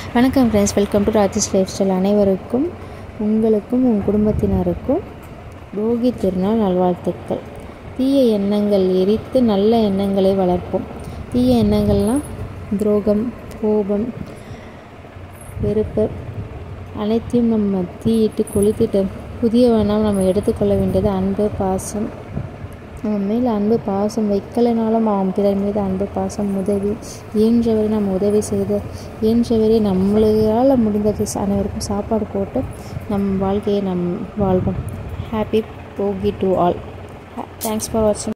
வணக்கம் friends welcome to Rajesh lifestyle அனைவருக்கும் உங்களுக்கும் உன் குடும்பத்தினருக்கும் போகி திருநாள் நல்வாழ்த்துக்கள் தீய எண்ணங்கள் எரித்து நல்ல எண்ணங்களை வளர்ப்போம் தீய எண்ணங்கள்லாம் துரோகம் கோபம் வெறுப்பு அனைத்தையும் நம்ம தீயிட்டு கொளுத்திட்டு புதியவனாக நம்ம எடுத்துக்கொள்ள வேண்டியது அன்பு பாசம் அவன் மேலே அன்பு பாசம் வைக்கலைனாலும் அவன் பிறர் மீது அன்பு பாசம் உதவி இயன்றவரை நம்ம உதவி செய்து இயன்றவரை நம்மளால் முடிந்தது அனைவருக்கும் சாப்பாடு போட்டு நம் வாழ்க்கையை நம் வாழ்வோம் happy Bogi to all thanks for வாட்சிங்